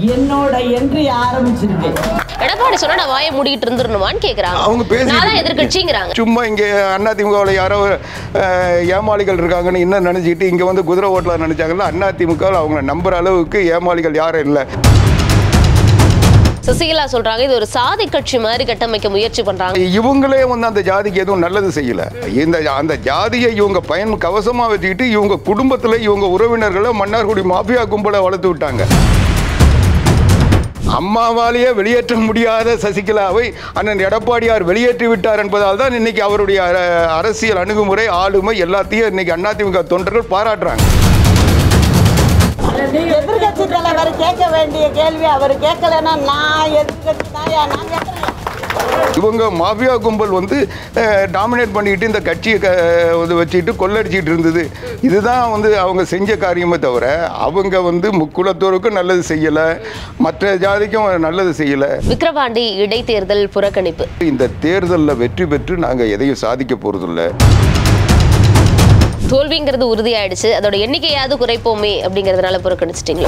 என்னோட என்ட்ரி ஆரம்பிச்சிருக்கு எடப்பாடி சொன்னா நான் வாயை மூடிட்டு இருந்துடணுமான்னு கேக்குறாங்க அவங்க பேசி நான் தான் எதிர்கட்சிங்கிறாங்க சும்மா இங்கே அதிமுகவில் யாரோ அஹ், ஏமாளிகள் இருக்காங்கன்னு இன்னும் நினச்சிக்கிட்டு இங்கே வந்து குதிரை ஓட்டலாம் நினச்சாங்கல்ல அதிமுகவில் அவங்கள நம்புற அளவுக்கு ஏமாளிகள் யாரும் இல்லை சசிகலா சொல்றாங்க இது ஒரு சாதி கட்சி மாதிரி கட்டமைக்க முயற்சி பண்றாங்க இவங்களே வந்து அந்த ஜாதிக்கு எதுவும் நல்லது செய்யல இந்த அந்த ஜாதியை இவங்க பயன் கவசமா வச்சுக்கிட்டு இவங்க குடும்பத்துல இவங்க உறவினர்களை மன்னார்குடி மாஃபியா கும்பலை வளர்த்து விட்டாங்க அம்மாவாலேயே வெளியேற்ற முடியாத சசிகலாவை அண்ணன் எடப்பாடியார் வெளியேற்றி விட்டார் என்பதால் தான் இன்னைக்கு அவருடைய அஹ், அரசியல் அணுகுமுறை ஆளுமை எல்லாத்தையும் இன்னைக்கு அதிமுக தொண்டர்கள் பாராட்டுறாங்க எதிர்கட்சி தலைவர் கேட்க வேண்டிய கேள்வி அவர் கேட்கலன்னா நான் எதிர்கட்சி தாயா நான் கேட்கறேன் இவங்க மாஃபியா கும்பல் வந்து டாமினேட் பண்ணிக்கிட்டு இந்த கட்சியை க- வந்து வச்சுக்கிட்டு கொள்ளடிச்சிட்டு இருந்தது இதுதான் வந்து அவங்க செஞ்ச காரியமே தவிர அவங்க வந்து முக்குலத்தோருக்கும் நல்லது செய்யலை மற்ற ஜாதிக்கும் நல்லது செய்யலை விக்கிரவாண்டி இடைத்தேர்தல் புறக்கணிப்பு இந்த தேர்தலில் வெற்றி பெற்று நாங்கள் எதையும் சாதிக்க போகிறதில்ல தோல்விங்கிறது உறுதியாயிடுச்சு அதோட எண்ணிக்கையாவது குறைப்போமே அப்படிங்கறதுனால புறக்கணிச்சிட்டீங்களா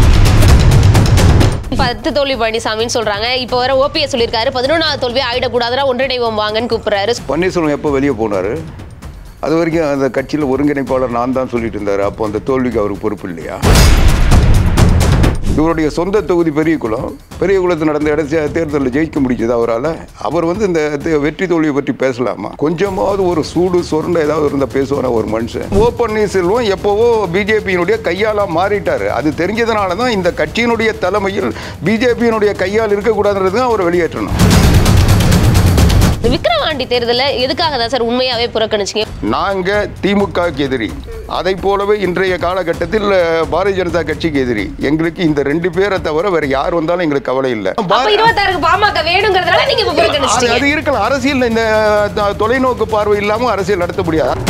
பத்து தோல்வி பழனிசாமின்னு சொல்றாங்க இப்போ வர ஓபிஎஸ் சொல்லியிருக்காரு பதினொன்றாவது தோல்வி ஆயிடக்கூடாதுன்னா ஒன்றிணைவோம் வாங்கன்னு கூப்பிடுறாரு பன்னீர்செல்வம் எப்போ வெளியே போனார் அது வரைக்கும் அந்த கட்சியில் ஒருங்கிணைப்பாளர் நான் தான் சொல்லிட்டு இருந்தார் அப்போ அந்த தோல்விக்கு அவருக்கு பொறுப்பு இல்லையா இவருடைய சொந்த தொகுதி பெரியகுளம் பெரியகுளத்தில் நடந்த இடைச்ச தேர்தலில் ஜெயிக்க முடிஞ்சது அவரால் அவர் வந்து இந்த தே- வெற்றி தோல்வியை பற்றி பேசலாமா கொஞ்சமாவது ஒரு சூடு சொருண்ட ஏதாவது இருந்தால் பேசுவான ஒரு மனுஷன் ஓ பன்னீர்செல்வம் எப்போவோ பிஜேபியினுடைய கையாளாக மாறிட்டார் அது தெரிஞ்சதுனால தான் இந்த கட்சியினுடைய தலைமையில் பிஜேபியினுடைய கையால் இருக்கக்கூடாதுன்றது தான் அவர் வெளியேற்றணும் இந்த விக்கிரவாண்டி தேர்தலை எதுக்காக தான் சார் உண்மையாவே புறக்கணிச்சீங்க நாங்கள் திமுகவுக்கு எதிரி அதை போலவே இன்றைய காலகட்டத்தில் அஹ், பாரதிய ஜனதா கட்சிக்கு எதிரி எங்களுக்கு இந்த ரெண்டு பேரை தவிர வேற யார் வந்தாலும் எங்களுக்கு கவலை இல்லை அப்ப இருபத்தாறுக்கு பாமக வேணுங்கிறதுனால நீங்க இப்ப அது புறக்கணிச்சிட்டீங்க அது இருக்கலாம் அரசியல் இந்த த- தொலைநோக்கு பார்வை இல்லாமல் அரசியல் நடத்த முடியாது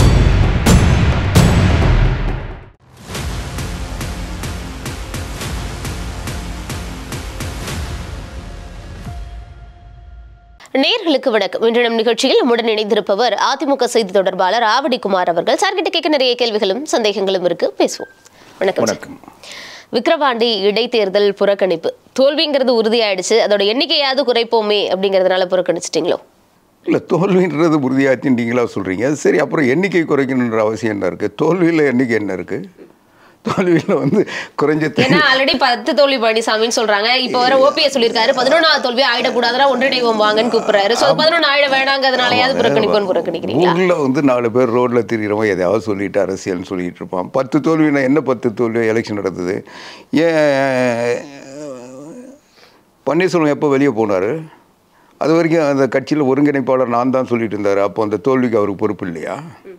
நேர்களுக்கு வணக்கம் இன்று நம் நிகழ்ச்சியில் நம்முடன் இணைந்திருப்பவர் அதிமுக செய்தி தொடர்பாளர் ஆவடி குமார் அவர்கள் சார்கிட்ட கேட்க நிறைய கேள்விகளும் சந்தேகங்களும் இருக்கு பேசுவோம் வணக்கம் சார். வணக்கம் விக்கிரவாண்டி இடைத்தேர்தல் புறக்கணிப்பு தோல்விங்கிறது உறுதியாயிடுச்சு அதோட எண்ணிக்கையாவது குறைப்போமே அப்படிங்கறதுனால புறக்கணிச்சிட்டீங்களோ இல்லை தோல்வின்றது உறுதியாச்சுட்டீங்களா சொல்கிறீங்க சரி அப்புறம் எண்ணிக்கை குறைக்கணுன்ற அவசியம் என்ன இருக்குது தோல்வியில் எண்ணிக்கை என்ன இருக்குது தோல்வியில் வந்து குறைஞ்ச ஏன்னா ஆல்ரெடி பத்து தோல்வி பழனிசாமின்னு சொல்றாங்க இப்போ வர ஓபிஎஸ் சொல்லியிருக்காரு பதினொன்றாவது தோல்வி ஆயிடக்கூடாதுன்னா ஒன்றிணைவோம் வாங்கன்னு கூப்பிடுறாரு சோ பதினொன்று ஆயிட வேணாங்கிறதுனாலயாவது புறக்கணிப்போன்னு புறக்கணிக்கிறீங்களா ஊரில் வந்து நாலு பேர் ரோட்டில் திரிகிறவன் எதையாவது சொல்லிட்டு அரசியல்னு சொல்லிட்டு இருப்பான் பத்து தோல்வினா என்ன பத்து தோல்வி எலெக்ஷன் நடந்தது ஏன் பன்னீர்செல்வம் எப்போ வெளியே போனார் அது வரைக்கும் அந்த கட்சியில் ஒருங்கிணைப்பாளர் நான் தான் சொல்லிட்டு இருந்தார் அப்போ அந்த தோல்விக்கு அவருக்கு பொறுப்பு இல்லையா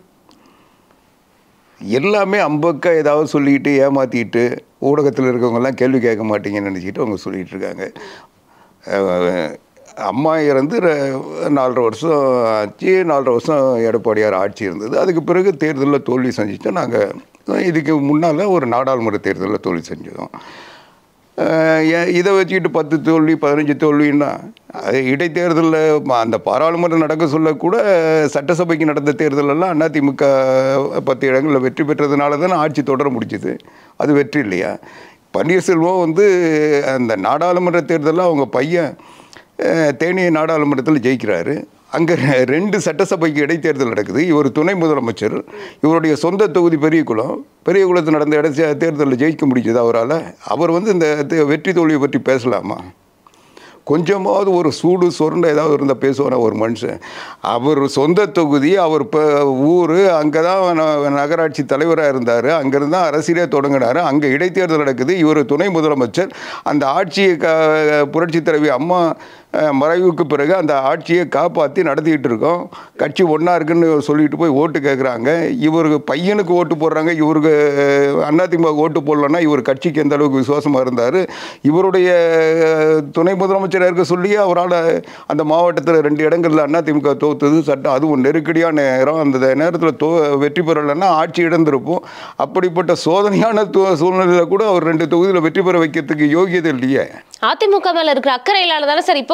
எல்லாமே அம்பக்க ஏதாவது சொல்லிக்கிட்டு ஏமாற்றிட்டு ஊடகத்தில் இருக்கவங்கெல்லாம் கேள்வி கேட்க மாட்டீங்கன்னு நினச்சிக்கிட்டு அவங்க சொல்லிகிட்டு இருக்காங்க அஹ், அம்மா இறந்து ர- நாலரை வருஷம் ஆச்சு நாலரை வருஷம் எடப்பாடியார் ஆட்சி இருந்தது அதுக்கு பிறகு தேர்தலில் தோல்வி செஞ்சுட்டோம் நாங்கள் இதுக்கு முன்னால் ஒரு நாடாளுமன்ற தேர்தலில் தோல்வி செஞ்சோம் அஹ் ஏன் இதை வச்சுக்கிட்டு பத்து தோல்வி பதினஞ்சு தோல்வின்னா அது இடைத்தேர்தலில் அந்த பாராளுமன்றம் நடக்க சொல்லக்கூட சட்டசபைக்கு நடந்த தேர்தலெல்லாம் அதிமுக பத்து இடங்களில் வெற்றி பெற்றதுனால தானே ஆட்சி தொடர முடிச்சுது அது வெற்றி இல்லையா பன்னீர்செல்வம் வந்து அந்த நாடாளுமன்ற தேர்தலில் அவங்க பையன் அஹ், தேனி நாடாளுமன்றத்தில் ஜெயிக்கிறாரு அங்கே ரெண்டு சட்டசபைக்கு இடைத்தேர்தல் நடக்குது இவர் துணை முதலமைச்சர் இவருடைய சொந்த தொகுதி பெரியகுளம் பெரியகுளத்தில் நடந்த இட தேர்தலில் ஜெயிக்க முடிஞ்சது அவரால் அவர் வந்து இந்த தே- வெற்றி தோல்வியை பற்றி பேசலாமா கொஞ்சமாவது ஒரு சூடு சொருண்ட ஏதாவது இருந்தால் பேசுவான ஒரு மனுஷன் அவர் சொந்த தொகுதி அவர் இப்போ ஊர் அங்கே தான் ந- நகராட்சி தலைவராக இருந்தார் அங்கேருந்து தான் அரசியலே தொடங்கினார் அங்கே இடைத்தேர்தல் நடக்குது இவர் துணை முதலமைச்சர் அந்த ஆட்சியை க புரட்சித் தலைவி அம்மா அஹ், மறைவுக்கு பிறகு அந்த ஆட்சியை காப்பாற்றி நடத்திக்கிட்டு இருக்கோம் கட்சி ஒன்றா இருக்குன்னு சொல்லிட்டு போய் ஓட்டு கேட்குறாங்க இவருக்கு பையனுக்கு ஓட்டு போடுறாங்க இவருக்கு அதிமுக ஓட்டு போடலன்னா இவர் கட்சிக்கு எந்த அளவுக்கு விசுவாசமாக இருந்தார் இவருடைய அஹ், துணை முதலமைச்சராக இருக்க சொல்லி அவரால் அந்த மாவட்டத்தில் ரெண்டு இடங்களில் அதிமுக தோத்தது சட்டம் அதுவும் நெருக்கடியான நேரம் அந்த நேரத்தில் தோ வெற்றி பெறலைன்னா ஆட்சி இழந்திருப்போம் அப்படிப்பட்ட சோதனையான து- சூழ்நிலையில் கூட அவர் ரெண்டு தொகுதியில் வெற்றி பெற வைக்கிறதுக்கு யோகியதை இல்லையே அதிமுக மேல இருக்கிற அக்கறையிலால தானே சார் இப்போ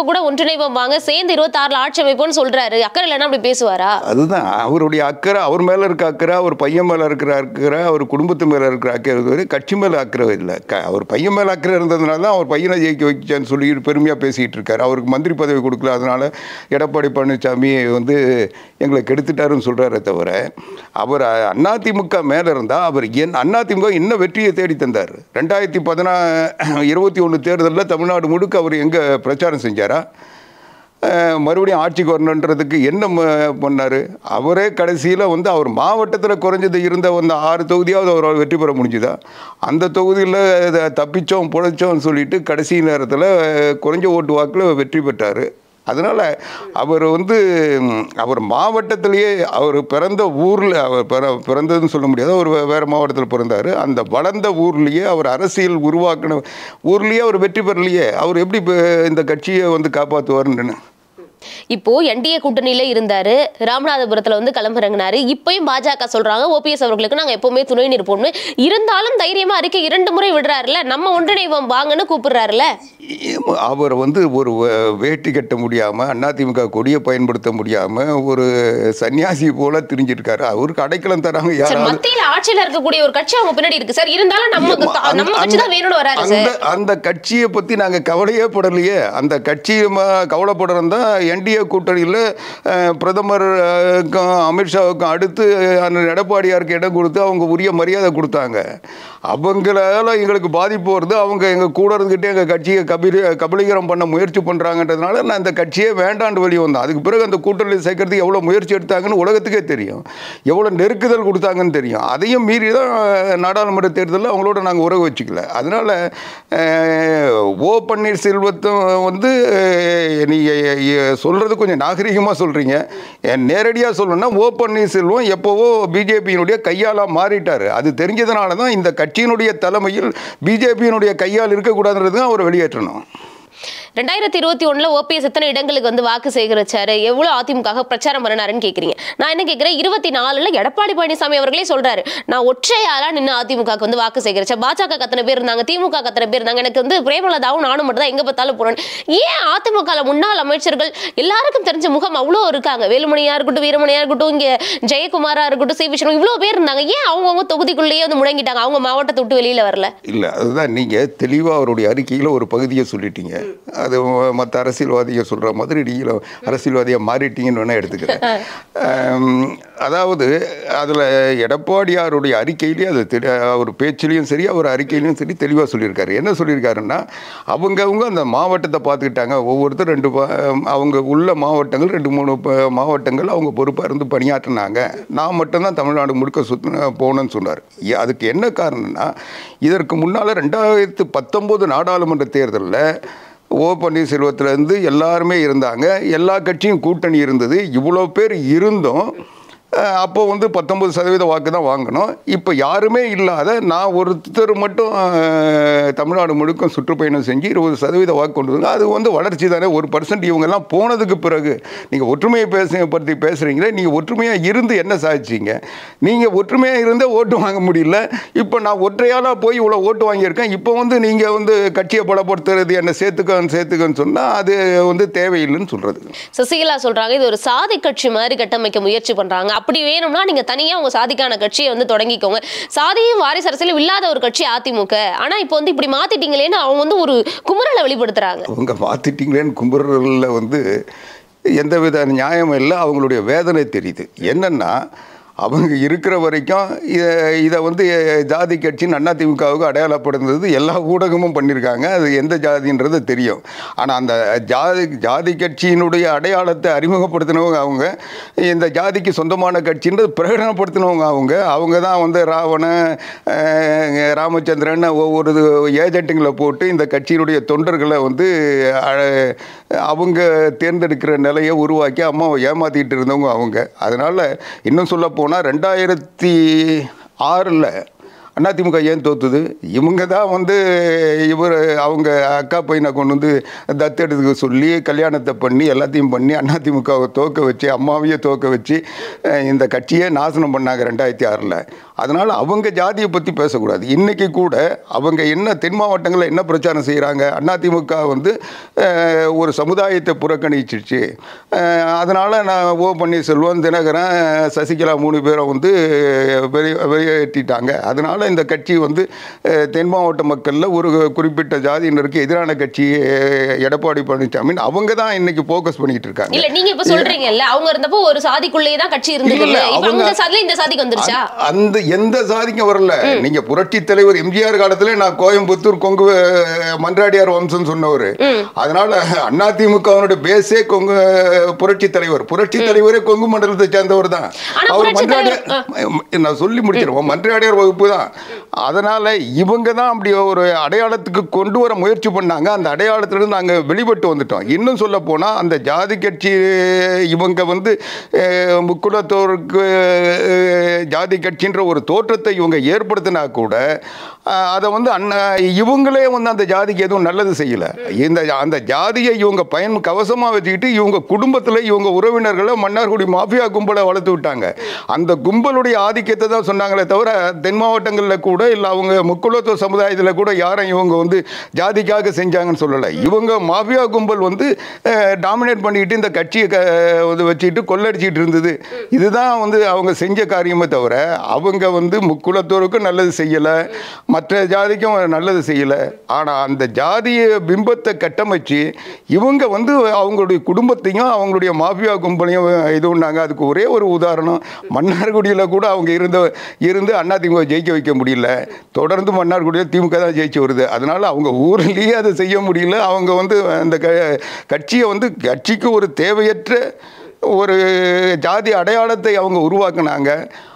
கூட ஒன்றிணைவோம் வாங்க சேர்ந்து இருபத்தாறுல ஆட்சி அமைப்போம்னு சொல்றாரு அக்கறை இல்லைன்னா அப்படி பேசுவாரா அதுதான் அவருடைய அக்கறை அவர் மேலே இருக்க அக்கறை அவர் பையன் மேலே இருக்கிற அக்கறை அவர் குடும்பத்து மேலே இருக்கிற அக்கறை இருக்கிறது கட்சி மேலே அக்கறை இல்லை க அவர் பையன் மேலே அக்கறை இருந்ததுனால தான் அவர் பையனை ஜெயிக்க வைச்சேன்னு சொல்லி பெருமையாக பேசிகிட்டு இருக்காரு அவருக்கு மந்திரி பதவி கொடுக்கல அதனால எடப்பாடி பழனிசாமி வந்து எங்களை கெடுத்துட்டாருன்னு சொல்கிறாரே தவிர அவர் அதிமுக மேலே இருந்தால் அவர் என் அதிமுக இன்னும் வெற்றியை தேடி தந்தார் ரெண்டாயிரத்தி பதினா இருபத்தி ஒன்று தேர்தலில் தமிழ்நாடு முழுக்க அவர் எங்கே பிரச்சாரம் செஞ்சாரா அஹ் மறுபடியும் ஆட்சிக்கு வரணுன்றதுக்கு என்ன ம- பண்ணாரு அவரே கடைசியில் வந்து அவர் மாவட்டத்தில் குறைஞ்சது இருந்த அந்த ஆறு தொகுதியாவது அவரால் வெற்றி பெற முடிஞ்சுதா அந்த தொகுதியில் தப்பிச்சோம் பிழைச்சோம்னு சொல்லிட்டு கடைசி நேரத்தில் குறைஞ்ச ஓட்டு வாக்கில் வெற்றி பெற்றார் அதனால் அவர் வந்து ம், அவர் மாவட்டத்திலேயே அவர் பிறந்த ஊரில் அவர் பிற பிறந்ததுன்னு சொல்ல முடியாது அவர் வே- வேறு மாவட்டத்தில் பிறந்தார் அந்த வளர்ந்த ஊர்லேயே அவர் அரசியல் உருவாக்கின ஊர்லேயே அவர் வெற்றி பெறலையே அவர் எப்படி இப்ப இந்த கட்சியை வந்து காப்பாற்றுவார்னு இப்போ என்டிஏ கூட்டணியில இருந்தாரு ராமநாதபுரத்துல வந்து களமிறங்கினாரு இப்பயும் பாஜக சொல்றாங்க ஓபிஎஸ் அவர்களுக்கு நாங்க எப்பவுமே துணை நிற்போம்னு இருந்தாலும் தைரியமா அறிக்கை இரண்டு முறை விடுறாருல நம்ம ஒன்றிணைவோம் வாங்கன்னு கூப்பிடுறாருல அவர் வந்து ஒரு வே- வேட்டி கட்ட முடியாமல் அதிமுக கொடியை பயன்படுத்த முடியாமல் ஒரு சன்னியாசி போல திரிஞ்சிருக்காரு அவருக்கு அடைக்கலம் தராங்க சார் யாராவது மத்தியில ஆட்சியில இருக்கக்கூடிய ஒரு கட்சி அவங்க பின்னாடி இருக்கு சார் இருந்தாலும் நம்ம அந்த- நம்ம கட்சி தான் வேணும்னு வராரு அந்த சார் அந்த கட்சியை பற்றி நாங்கள் கவலையே படலையே அந்த கட்சி கவலைப்படுறோம் தான் என்டிஏ கூட்டணியில் பிரதமர் அஹ், க்கும் அமித்ஷாவுக்கும் அடுத்து அந்த எடப்பாடியாருக்கு இடம் கொடுத்து அவங்க உரிய மரியாதை கொடுத்தாங்க அவங்களால எங்களுக்கு பாதிப்பு வருது அவங்க எங்கள் கூட இருந்துக்கிட்டே எங்கள் கட்சியை கபிலி கபலீகரம் பண்ண முயற்சி பண்ணுறாங்கன்றதுனால நான் இந்த கட்சியே வேண்டாண்டு வெளியே வந்தேன் அதுக்கு பிறகு அந்த கூட்டணியில் சேர்க்கறதுக்கு எவ்வளோ முயற்சி எடுத்தாங்கன்னு உலகத்துக்கே தெரியும் எவ்வளோ நெருக்குதல் கொடுத்தாங்கன்னு தெரியும் அதையும் மீறி தான் நாடாளுமன்ற தேர்தலில் அவங்களோட நாங்கள் உறவு வச்சுக்கல அதனால் ஓ பன்னீர்செல்வத்தும் வந்து நீங்கள் சொல்கிறது கொஞ்சம் நாகரிகமாக சொல்கிறீங்க நேரடியாக சொல்லணும்னா ஓ பன்னீர்செல்வம் எப்போவோ பிஜேபியினுடைய கையாளாக மாறிட்டார் அது தெரிஞ்சதுனால தான் இந்த கட்சியினுடைய தலைமையில் பிஜேபியினுடைய கையால் இருக்கக்கூடாதுன்றது அவர் வெளியேற்றணும் ரெண்டாயிரத்தி இருபத்தி ஒண்ணுல ஓபிஎஸ் எத்தனை இடங்களுக்கு வந்து வாக்கு சேகரிச்சாரு எவ்வளவு அதிமுக பிரச்சாரம் பண்ணினாருன்னு கேக்குறீங்க நான் என்ன கேக்குறேன் இருபத்தி நாலுல எடப்பாடி பழனிசாமி அவர்களே சொல்றாரு நான் ஒற்றையாளா நின்று அதிமுக க்கு வந்து வாக்கு சேகரிச்சேன் பாஜக கத்தனை பேர் இருந்தாங்க திமுக கத்தனை பேர் இருந்தாங்க எனக்கு வந்து பிரேமலதாவும் நானும் மட்டும் தான் எங்க பார்த்தாலும் போறேன் ஏன் அதிமுக ல முன்னாள் அமைச்சர்கள் எல்லாருக்கும் தெரிஞ்ச முகம் அவ்வளோ இருக்காங்க வேலுமணியா இருக்கட்டும் வீரமணியா இருக்கட்டும் இங்க ஜெயக்குமாரா இருக்கட்டும் சி விஷ்ணு இவ்வளவு பேர் இருந்தாங்க ஏன் அவங்கவுங்க தொகுதிக்குள்ளேயே வந்து முடங்கிட்டாங்க அவங்க மாவட்டத்தை விட்டு வெளியில வரல இல்லை அதுதான் நீங்கள் தெளிவாக அவருடைய அறிக்கையில் ஒரு பகுதியை சொல்லிட்டீங்க அது மற்ற அரசியல்வாதிகள் சொல்கிற மாதிரி நீங்கள் அரசியல்வாதியாக மாறிட்டீங்கன்னு வேணால் எடுத்துக்கிறேன் ஆம், அதாவது அதில் எடப்பாடியாருடைய அறிக்கையிலேயே அது தெரி- அவர் பேச்சிலையும் சரி அவர் அறிக்கையிலையும் சரி தெளிவாக சொல்லியிருக்காரு என்ன சொல்லியிருக்காருன்னா அவங்கவுங்க அந்த மாவட்டத்தை பார்த்துக்கிட்டாங்க ஒவ்வொருத்தர் ரெண்டு பா- அவங்க உள்ள மாவட்டங்கள் ரெண்டு மூணு ப- மாவட்டங்கள் அவங்க பொறுப்பாக இருந்து பணியாற்றினாங்க நான் மட்டும்தான் தமிழ்நாடு முழுக்க சுத்த போகணும்னு சொன்னார் ஏ- அதுக்கு என்ன காரணம்னா இதற்கு முன்னால் ரெண்டாயிரத்து பத்தொம்போது நாடாளுமன்ற தேர்தலில் ஓ பன்னீர்செல்வத்திலேருந்து எல்லாருமே இருந்தாங்க எல்லா கட்சியும் கூட்டணி இருந்தது இவ்வளோ பேர் இருந்தும் அஹ், அப்போ வந்து பத்தொம்பது சதவீத வாக்கு தான் வாங்கினோம் இப்போ யாருமே இல்லாத நான் ஒருத்தர் மட்டும் அஹ், தமிழ்நாடு முழுக்க சுற்றுப்பயணம் செஞ்சு இருபது சதவீத வாக்கு கொண்டு வந்தாங்க அது வந்து வளர்ச்சி தானே ஒரு பர்சன்ட் இவங்கெல்லாம் போனதுக்கு பிறகு நீங்கள் ஒற்றுமையை பேச பற்றி பேசுகிறீங்களே நீங்கள் ஒற்றுமையாக இருந்து என்ன சாதிச்சீங்க நீங்கள் ஒற்றுமையாக இருந்தால் ஓட்டு வாங்க முடியல இப்போ நான் ஒற்றையாளாக போய் இவ்வளோ ஓட்டு வாங்கியிருக்கேன் இப்போ வந்து நீங்கள் வந்து கட்சியை பலப்படுத்துறது என்ன சேர்த்துக்கன்னு சேர்த்துக்கன்னு சொன்னால் அது வந்து தேவையில்லைன்னு சொல்கிறது சசிகலா சொல்றாங்க இது ஒரு சாதி கட்சி மாதிரி கட்டமைக்க முயற்சி பண்றாங்க அப்படி வேணும்னா நீங்க தனியா உங்க சாதிக்கான கட்சியை வந்து தொடங்கிக்கோங்க சாதியும் வாரிசு அரசியலும் இல்லாத ஒரு கட்சி அதிமுக ஆனா இப்போ வந்து இப்படி மாத்திட்டீங்களேன்னு அவங்க வந்து ஒரு குமுறலை வெளிப்படுத்துறாங்க அவங்க மாற்றிட்டீங்களேன்னு கும்புறல வந்து எந்தவித நியாயமும் இல்லை அவங்களுடைய வேதனை தெரியுது என்னென்னா அவங்க இருக்கிற வரைக்கும் இதை இதை வந்து ஜாதி கட்சின்னு அதிமுகவுக்கு அடையாளப்படுத்துறது எல்லா ஊடகமும் பண்ணியிருக்காங்க அது எந்த ஜாதின்றது தெரியும் ஆனால் அந்த ஜாதி ஜாதி கட்சியினுடைய அடையாளத்தை அறிமுகப்படுத்தினவங்க அவங்க இந்த ஜாதிக்கு சொந்தமான கட்சின்றது பிரகடனப்படுத்தினவங்க அவங்க அவங்க தான் வந்து ராவணன் அஹ், ராமச்சந்திரன் ஒவ்வொரு ஏஜென்ட்டுங்களை போட்டு இந்த கட்சியினுடைய தொண்டர்களை வந்து அஹ், அவங்க தேர்ந்தெடுக்கிற நிலையை உருவாக்கி அம்மாவை ஏமாற்றிட்டு இருந்தவங்க அவங்க அதனால் இன்னும் சொல்ல போனால் ரெண்டாயிரத்தி ஆறில் அதிமுக ஏன் தோத்துது இவங்க தான் வந்து இவர் அவங்க அக்கா பையனை கொண்டு வந்து தத்தெடுத்துக்க சொல்லி கல்யாணத்தை பண்ணி எல்லாத்தையும் பண்ணி அதிமுகவை தோக்க வச்சு அம்மாவையே தோக்க வச்சு அஹ், இந்த கட்சியே நாசனம் பண்ணாங்க ரெண்டாயிரத்தி ஆறில் அதனால் அவங்க ஜாதியை பற்றி பேசக்கூடாது இன்றைக்கி கூட அவங்க என்ன தென் மாவட்டங்களில் என்ன பிரச்சாரம் செய்கிறாங்க அதிமுக வந்து அஹ், ஒரு சமுதாயத்தை புறக்கணிச்சிருச்சு அதனால் நான் ஓ பன்னீர்செல்வம் தினகரன் சசிகலா மூணு பேரை வந்து வெளியே வெளியேற்றிட்டாங்க அதனால் இந்த கட்சி வந்து அஹ், தென் மாவட்ட மக்களில் ஒரு குறிப்பிட்ட ஜாதியினருக்கு எதிரான கட்சி அஹ், எடப்பாடி பழனிசாமி அவங்க தான் இன்னைக்கு ஃபோக்கஸ் பண்ணிட்டு இருக்காங்க இல்ல நீங்க இப்ப சொல்றீங்கல்ல அவங்க இருந்தப்போ ஒரு சாதிக்குள்ளேயே தான் கட்சி இருந்தது இல்ல, இப்ப அவங்க- அந்த சாதியில இந்த சாதிக்கு வந்துருச்சா அந்த- அந்த எந்த சாதிக்கும் வரல நீங்க புரட்சி தலைவர் எம்ஜிஆர் காலத்துல நான் கோயம்புத்தூர் கொங்கு அஹ், மன்றாடியார் வம்சம் சொன்னவர் அதனால அதிமுகவினுடைய பேஸே கொங்கு புரட்சி தலைவர் புரட்சி தலைவரே கொங்கு மண்டலத்தை சேர்ந்தவர் தான் ஆனா அவர் புரட்சி மன்றாடியார் நான் சொல்லி முடிச்சிருவோம் மன்றாடியார் வகுப்பு தான் அதனால இவங்க தான் அப்படி ஒரு அடையாளத்துக்கு கொண்டு வர முயற்சி பண்ணாங்க அந்த அடையாளத்திலிருந்து நாங்க வெளிப்பட்டு வந்துட்டோம் இன்னும் சொல்ல போனா அந்த ஜாதி கட்சி இவங்க வந்து அஹ், முக்குலத்தோருக்கு அஹ், ஜாதி கட்சின்ற ஒரு தோற்றத்தை இவங்க ஏற்படுத்தினா கூட அஹ், அதை வந்து அண்ணா இவங்களே வந்து அந்த ஜாதிக்கு எதுவும் நல்லது செய்யல இந்த அந்த ஜாதியை இவங்க பயன் கவசமா வச்சுக்கிட்டு இவங்க குடும்பத்தில் இவங்க உறவினர்களை மன்னார்குடி மாஃபியா கும்பலை வளர்த்து விட்டாங்க அந்த கும்பலுடைய ஆதிக்கத்தை தான் சொன்னாங்களே தவிர தென் மாவட்டங்களில் கூட இல்லை அவங்க முக்குலத்துவ சமுதாயத்தில் கூட யாரும் இவங்க வந்து ஜாதிக்காக செஞ்சாங்கன்னு சொல்லலை இவங்க மாஃபியா கும்பல் வந்து டாமினேட் பண்ணிக்கிட்டு இந்த கட்சியை க வந்து வச்சுக்கிட்டு கொள்ளடிச்சிட்டு இருந்தது இதுதான் வந்து அவங்க செஞ்ச காரியமே தவிர அவங்க வந்து முக்குலத்தோருக்கும் நல்லது செய்யலை மற்ற ஜாதிக்கும் நல்லது செய்யலை ஆனால் அந்த ஜாதிய பிம்பத்தை கட்டமைச்சு இவங்க வந்து அவங்களுடைய குடும்பத்தையும் அவங்களுடைய மாஃபியா கும்பலையும் இது பண்ணாங்க அதுக்கு ஒரே ஒரு உதாரணம் மன்னார்குடியில் கூட அவங்க இருந்த இருந்து அதிமுக ஜெயிக்க வைக்க முடியல தொடர்ந்து மன்னார்குடியில் திமுக தான் ஜெயிச்சு வருது அதனால அவங்க ஊர்லேயே அதை செய்ய முடியல அவங்க வந்து அந்த க கட்சியை வந்து கட்சிக்கு ஒரு தேவையற்ற ஒரு ஜாதி அடையாளத்தை அவங்க உருவாக்குனாங்க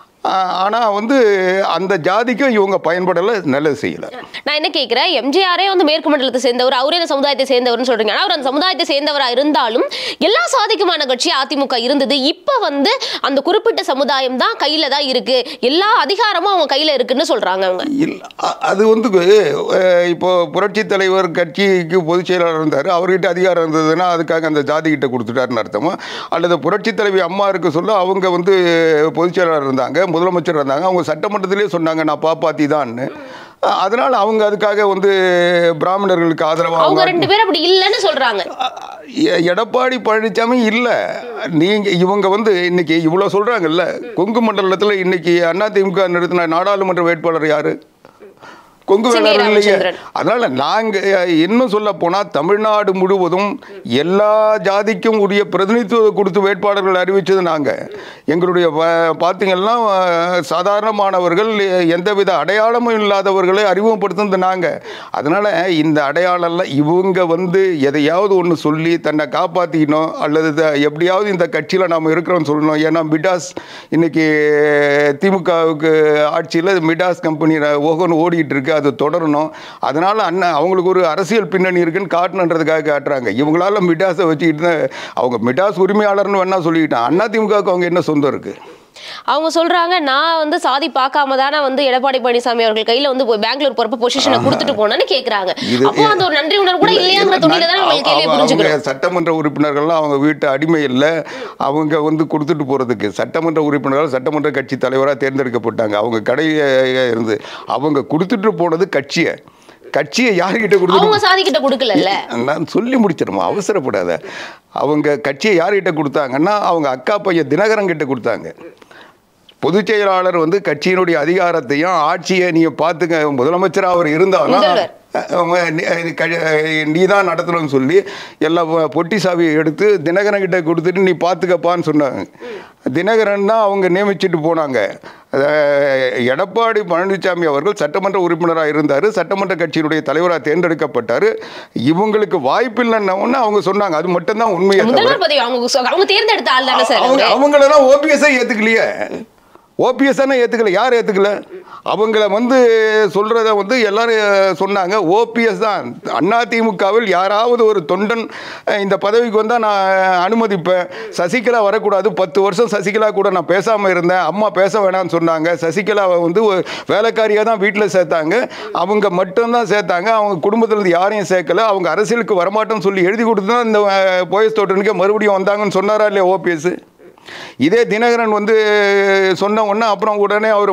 ஆனால் வந்து அந்த ஜாதிக்கும் இவங்க பயன்படலை நல்லது செய்யலை நான் என்ன கேட்கிறேன் எம்ஜிஆரே வந்து மேற்கு மண்டலத்தை சேர்ந்தவர் அவரே அந்த சமுதாயத்தை சேர்ந்தவர்னு சொல்றீங்க ஆனா அவர் அந்த சமுதாயத்தை சேர்ந்தவரா இருந்தாலும் எல்லா சாதிக்குமான கட்சி அதிமுக இருந்தது இப்ப வந்து அந்த குறிப்பிட்ட சமுதாயம் தான் கையில தான் இருக்கு எல்லா அதிகாரமும் அவங்க கையில இருக்குன்னு சொல்றாங்க அவங்க இல்ல அ- அது வந்து அஹ், இப்போ புரட்சி தலைவர் கட்சிக்கு பொதுச் செயலாளர் இருந்தார் அவர்கிட்ட அதிகாரம் இருந்ததுன்னா அதுக்காக அந்த ஜாதி கிட்ட கொடுத்துட்டாருன்னு அர்த்தமா அல்லது புரட்சி தலைவி அம்மா இருக்க சொல்ல அவங்க வந்து பொதுச் செயலாளர் இருந்தாங்க முதலமைச்சர் இருந்தாங்க அவங்க சட்டமன்றத்திலே சொன்னாங்க நான் பாப்பாத்தி தான்னு அஹ், அதனால அவங்க அதுக்காக வந்து பிராமணர்களுக்கு ஆதரவாக அவங்க ரெண்டு பேரும் அப்படி இல்லைன்னு சொல்றாங்க எ- எடப்பாடி பழனிசாமி இல்லை நீங்க இவங்க வந்து இன்னைக்கு இவ்வளோ சொல்றாங்கல்ல கொங்கு மண்டலத்தில் இன்னைக்கு அதிமுக நிறுத்தின நாடாளுமன்ற வேட்பாளர் யாரு கொங்கு சி. வி. வேளாளர் இல்லையே ராமச்சந்திரன். அதனால நாங்க இன்னும் சொல்ல போனா தமிழ்நாடு முழுவதும் எல்லா ஜாதிக்கும் உரிய பிரதிநிதித்துவம் கொடுத்து வேட்பாளர்கள் அறிவிச்சது நாங்க எங்களுடைய வ- பார்த்தீங்கன்னா அஹ், சாதாரணமானவர்கள் எந்தவித அடையாளமும் இல்லாதவர்களை அறிமுகப்படுத்துனது நாங்க அதனால இந்த அடையாளம்லாம் இவங்க வந்து எதையாவது ஒன்று சொல்லி தன்னை காப்பாற்றிக்கணும் அல்லது த- எப்படியாவது இந்த கட்சியில் நாம் இருக்கிறோம்னு சொல்லணும் ஏன்னா மிடாஸ் இன்னைக்கு திமுகவுக்கு ஆட்சியில் மிடாஸ் கம்பெனி ஓகோன்னு ஓடிட்டு இருக்கு அது தொடரணும் அதனால அண்ணன் அவங்களுக்கு ஒரு அரசியல் பின்னணி இருக்குன்னு காட்டணுன்றதுக்காக காட்டுறாங்க இவங்களால மிடாஸை வச்சுக்கிட்டு தான் அவங்க மிடாஸ் உரிமையாளர்னு வேணா சொல்லிக்கிட்டான் அண்ணா திமுகவுக்கு அவங்க என்ன சொந்தம் இருக்கு அவங்க சொல்றாங்க நான் வந்து சாதி பார்க்காம தானே வந்து எடப்பாடி பழனிசாமி அவர்கள் கையில வந்து போய் பெங்களூர் போறப்ப பொசிஷனை கொடுத்துட்டு போனேன்னு கேக்குறாங்க இது- அப்போ அந்த ஒரு நன்றி உணர்வு கூட இல்லையாங்கிற துணியில தான் நம்ம கேள்வியை அவங்க- புரிஞ்சுக்கிறோம் அவங்க சட்டமன்ற உறுப்பினர்கள்லாம் அவங்க வீட்டு அடிமை இல்லை அவங்க வந்து கொடுத்துட்டு போறதுக்கு சட்டமன்ற உறுப்பினர்கள் சட்டமன்ற கட்சி தலைவராக தேர்ந்தெடுக்கப்பட்டாங்க அவங்க கடை அஹ், இருந்து அவங்க கொடுத்துட்டு போனது கட்சியை கட்சியை யார்கிட்ட கொடுத்துட்டு அவங்க சாதி கிட்ட கொடுக்கலல்ல நான் சொல்லி முடிச்சிடுமா அவசரப்படாத அவங்க கட்சியை யார்கிட்ட கொடுத்தாங்கன்னா அவங்க அக்கா பையன் தினகரன் கிட்ட கொடுத்தாங்க பொதுச் செயலாளர் வந்து கட்சியினுடைய அதிகாரத்தையும் ஆட்சியை நீங்க பார்த்துக்க முதலமைச்சராக அவர் இருந்தாலும் முதல்வர். நீ தான் நடத்தணும்னு சொல்லி எல்லா பொ- பொட்டி சாவியை எடுத்து தினகரன் கிட்ட கொடுத்துட்டு நீ பார்த்துக்கப்பான்னு சொன்னாங்க தினகரன் தான் அவங்க நியமிச்சிட்டு போனாங்க அஹ், எடப்பாடி பழனிசாமி அவர்கள் சட்டமன்ற உறுப்பினராக இருந்தார் சட்டமன்ற கட்சியினுடைய தலைவராக தேர்ந்தெடுக்கப்பட்டார் இவங்களுக்கு வாய்ப்பில்லைன்ன ஒன்று அவங்க சொன்னாங்க அது மட்டும்தான் உண்மையை தவிர முதல்வர் பதவி அவங்க சொ- அவங்க தேர்ந்தெடுத்த ஆள் தானே சார் அவங்க அவரு? அவங்களெல்லாம் ஓபிஎஸ்ஸை ஏற்றுக்கலையே ஓபிஎஸ் தானே ஏற்றுக்கல யார் ஏற்றுக்கல அவங்கள வந்து சொல்கிறத வந்து எல்லாரும் சொன்னாங்க ஓபிஎஸ் தான் அதிமுகவில் யாராவது ஒரு தொண்டன் அஹ், இந்த பதவிக்கு வந்தால் நான் அனுமதிப்பேன் சசிகலா வரக்கூடாது பத்து வருஷம் சசிகலா கூட நான் பேசாமல் இருந்தேன் அம்மா பேச வேணாம்னு சொன்னாங்க சசிகலாவை வந்து ஒரு வேலைக்காரியாக தான் வீட்டில் சேர்த்தாங்க அவங்க மட்டும்தான் சேர்த்தாங்க அவங்க குடும்பத்திலேருந்து யாரையும் சேர்க்கல அவங்க அரசியலுக்கு வரமாட்டேன்னு சொல்லி எழுதி கொடுத்து தான் இந்த அஹ், போயஸ் தோட்டனுக்கு மறுபடியும் வந்தாங்கன்னு சொன்னாரா இல்லையா ஓபிஎஸ் இதே தினகரன் வந்து சொன்ன உடனே அப்புறம் உடனே அவர்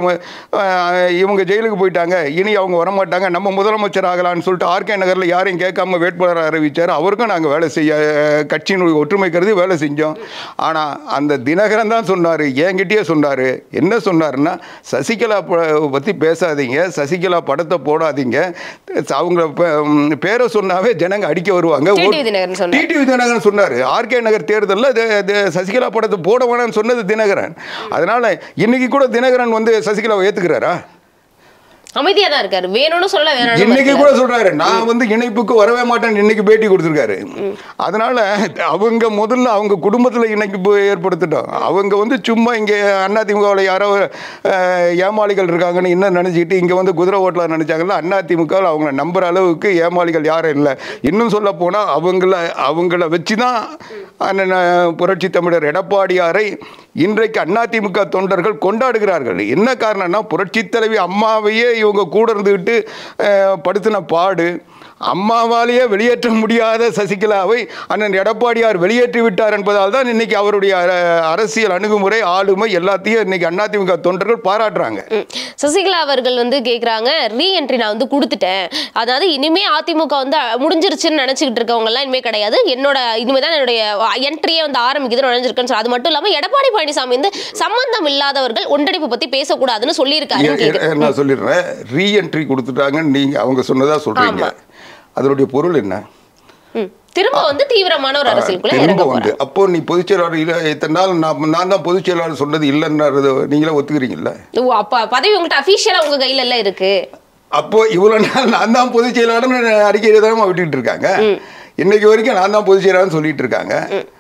இவங்க ஜெயிலுக்கு போயிட்டாங்க இனி அவங்க வரமாட்டாங்க நம்ம முதலமைச்சர் ஆகலாம்னு சொல்லிட்டு ஆர்கே நகரில் யாரையும் கேட்காம வேட்பாளர் அறிவிச்சார் அவருக்கும் நாங்கள் வேலை செய்ய கட்சியினுடைய ஒற்றுமை கருதி வேலை செஞ்சோம் ஆனால் அந்த தினகரன் தான் சொன்னார் என்கிட்டயே சொன்னார் என்ன சொன்னாருன்னா சசிகலா ப- பற்றி பேசாதீங்க சசிகலா படத்தை போடாதீங்க அவங்க பே- ம், பேரை சொன்னாவே ஜனங்க அடிக்க வருவாங்க டிடிவி தினகரன் சொன்னார். டிடிவி தினகரன் சொன்னார் ஆர்கே நகர் தேர்தலில் சசிகலா படத்தை போட வேணாம்னு சொன்னது தினகரன் அதனால இன்னைக்கு கூட தினகரன் வந்து சசிகலாவை ஏத்துக்கிறாரா அமைதியா தான் இருக்காரு வேணும்னு சொல்ல இன்னைக்கு வேணும் கூட சொல்றாரு நான் வந்து இணைப்புக்கு வரவே மாட்டேன்னு இன்னைக்கு பேட்டி கொடுத்துருக்காரு அதனால அவங்க முதல்ல அவங்க குடும்பத்துல இணைப்பு ஏற்படுத்திட்டோம் அவங்க வந்து சும்மா இங்க அதிமுகவில் யாரோ அஹ், ஏமாளிகள் இருக்காங்கன்னு இன்னும் நினைச்சிட்டு இங்க வந்து குதிரை ஓட்டலாம் நினைச்சாங்கல்ல அதிமுகவில் அவங்கள நம்புற அளவுக்கு ஏமாளிகள் யாரும் இல்லை இன்னும் சொல்ல போனா அவங்கள அவங்கள வச்சு தான் அண்ணன் புரட்சி தமிழர் எடப்பாடியாரை இன்றைக்கு அதிமுக தொண்டர்கள் கொண்டாடுகிறார்கள் என்ன காரணம்னா புரட்சி தலைவி அம்மாவையே இவங்க கூட இருந்துக்கிட்டு அஹ், படுத்தின பாடு அம்மாவாலேயே வெளியேற்ற முடியாத சசிகலாவை அண்ணன் எடப்பாடியார் வெளியேற்றி விட்டார் என்பதால் தான் இன்னைக்கு அவருடைய அஹ், அரசியல் அணுகுமுறை ஆளுமை எல்லாத்தையும் இன்னைக்கு அதிமுக தொண்டர்கள் பாராட்டுறாங்க ம். சசிகலா அவர்கள் வந்து கேக்குறாங்க ரீஎன்ட்ரி நான் வந்து கொடுத்துட்டேன் அதாவது இனிமே அதிமுக வந்து அ, முடிஞ்சிருச்சுன்னு நினைச்சுக்கிட்டு இருக்கவங்க எல்லாம் இனிமே கிடையாது என்னோட இனிமே தான் என்னுடைய என்ட்ரியே வந்து ஆரம்பிக்குது நுழைஞ்சிருக்குன்னு சொல்லி அது மட்டும் இல்லாம எடப்பாடி பழனிசாமி வந்து சம்பந்தம் இல்லாதவர்கள் ஒன்றடிப்பு பத்தி பேசக்கூடாதுன்னு சொல்லியிருக்காருன்னு ஏ- கேக்குறேன் ஏ- நான் சொல்லிடுறேன் ரீஎன்ட்ரி கொடுத்துட்டாங்கன்னு நீங்க அவங்க சொன்னதா சொல்றீங்க ஆமா. அதனுடைய பொருள் என்ன ம். திரும்ப வந்து தீவிரமான ஒரு அரசியலுக்குள்ள திரும்ப இறங்க வந்து போறாங்க அப்போ நீ பொதுச் செயலாளர் இல்லை இத்தனை நாள் நான் நான் தான் பொதுச் செயலாளர் சொன்னது இல்லைன்றது நீங்களே ஒத்துக்கிறீங்கல்ல ஓ அப்ப பதவி உங்கள்கிட்ட அபிஷியலா உங்க கையில எல்லாம் இருக்கு அப்போ இவ்வளவு நாள் நான் தான் பொதுச் செயலாளர்னு அறிக்கை தான் விட்டுட்டு இருக்காங்க இன்னைக்கு வரைக்கும் நான் தான் பொதுச் செயலாளர்னு சொல்லிட்டு இருக்காங்க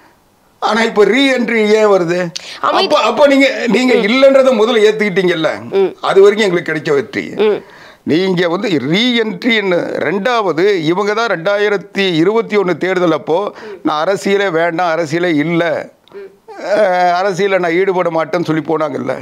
ஆனா இப்போ ரீஎன்ட்ரி ஏன் வருது அமைதி- அப்போ அப்போ நீங்க நீங்க இல்லைன்றத முதல்ல ஏத்துக்கிட்டீங்கல்ல அது வரைக்கும் எங்களுக்கு கிடைச்ச வெற்றி நீங்க வந்து ரீஎன்ட்ரின்னு ரெண்டாவது இவங்க தான் ரெண்டாயிரத்தி இருபத்தி ஒன்று தேர்தல் அப்போ நான் அரசியலே வேண்டாம் அரசியலே இல்லை அரசியலில் நான் ஈடுபட மாட்டேன்னு சொல்லி போனாங்கல்ல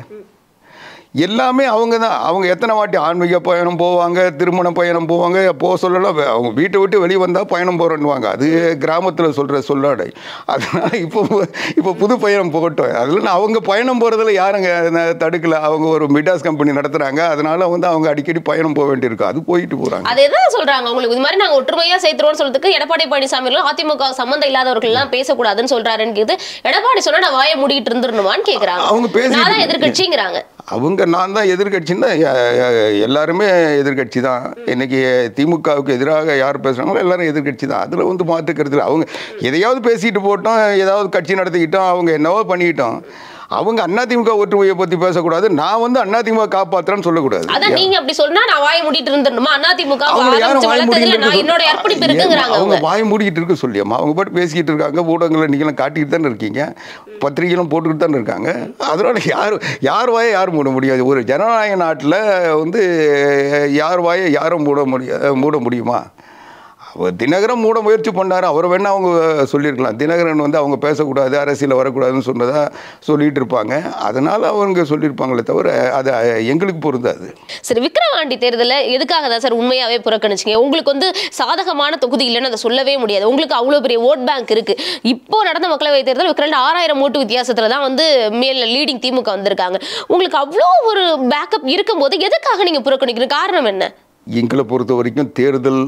எல்லாமே அவங்க தான் அவங்க எத்தனை வாட்டி ஆன்மீக பயணம் போவாங்க திருமண பயணம் போவாங்க போக சொல்லலாம் வே- அவங்க வீட்டை விட்டு வெளியே வந்தால் பயணம் போகிறேன்னுவாங்க அது கிராமத்தில் சொல்கிற சொல்லாடை அதனால் இப்போ இப்போ புது பயணம் போகட்டும் அதில் அவங்க பயணம் போகிறதுல யாருங்க ந- தடுக்கல அவங்க ஒரு மிடாஸ் கம்பெனி நடத்துகிறாங்க அதனால வந்து அவங்க அடிக்கடி பயணம் போக வேண்டியிருக்கும் அது போயிட்டு போகிறாங்க அதேதான் சொல்றாங்க உங்களுக்கு இது மாதிரி நாங்க ஒற்றுமையா சேர்த்துருவோம்னு சொல்றதுக்கு எடப்பாடி பழனிசாமி அவர்கள் அதிமுக சம்பந்தம் இல்லாதவர்கள் எல்லாம் பேசக்கூடாதுன்னு சொல்றாருன்னு கேக்குது எடப்பாடி சொன்னா நான் வாயை மூடிட்டு இருந்துடணுமான்னு கேக்குறாங்க அவங்க பேசிட்டு- நான் தான் எதிர்கட்சிங்கிறாங்க அவங்க நான் தான் எதிர்கட்சின்னா எல்லாருமே எதிர்கட்சி தான் இன்னைக்கு திமுகவுக்கு எதிராக யார் பேசுகிறாங்களோ எல்லாரும் எதிர்கட்சி தான் அதில் வந்து மாற்றுக்கிறது இல்லை அவங்க எதையாவது பேசிட்டு போட்டோம் ஏதாவது கட்சி நடத்திக்கிட்டோம் அவங்க என்னவோ பண்ணிக்கிட்டோம் அவங்க அதிமுக ஒற்றுமையை பற்றி பேசக்கூடாது நான் வந்து அதிமுக காப்பாற்றுறேன்னு சொல்லக்கூடாது அதான் நீங்க அப்படி சொன்னா நான் வாயை மூடிட்டு இருந்துடணுமா அதிமுக அவங்க யாரும் ஆரம்பிச்சு வாய் வளர்த்ததுல மூடிட்டு நான் இருக்க என்னோட சொல்ல- அர்ப்பணிப்பு ஏன் இருக்குங்கிறாங்க அவங்க அவங்க வாய் மூடிட்டு இருக்க சொல்லியம்மா அவங்க பாட்டு பேசிக்கிட்டு இருக்காங்க ஊடகங்களை நீங்களும் காட்டிட்டு தானே இருக்கீங்க பத்திரிகைகளும் போட்டுக்கிட்டு தானே இருக்காங்க அதனால யார் யார் வாயை யாரும் மூட முடியாது ஒரு ஜனநாயக நாட்டில் வந்து யார் வாயை யாரும் மூட முடிய மூட முடியுமா அவர் தினகரன் மூட முயற்சி பண்ணார் அவர் வேணா அவங்க சொல்லியிருக்கலாம் தினகரன் வந்து அவங்க பேசக்கூடாது அரசியலில் வரக்கூடாதுன்னு சொன்னதா சொல்லிட்டு இருப்பாங்க அதனால அவங்க சொல்லியிருப்பாங்களே தவிர அது எங்களுக்கு பொருந்தாது சரி விக்ரவாண்டி தேர்தலில் எதுக்காக தான் சார் உண்மையாவே புறக்கணிச்சீங்க உங்களுக்கு வந்து சாதகமான தொகுதி இல்லைன்னு அதை சொல்லவே முடியாது உங்களுக்கு அவ்வளோ பெரிய ஓட் பேங்க் இருக்கு இப்போ நடந்த மக்களவை தேர்தல் விக்ரவாண்டி ஆறாயிரம் ஓட்டு வித்தியாசத்துல தான் வந்து மேல லீடிங் திமுக வந்திருக்காங்க உங்களுக்கு அவ்வளோ ஒரு பேக்கப் இருக்கும்போது எதுக்காக நீங்க புறக்கணிக்கணும் காரணம் என்ன எங்களை பொறுத்த வரைக்கும் தேர்தல்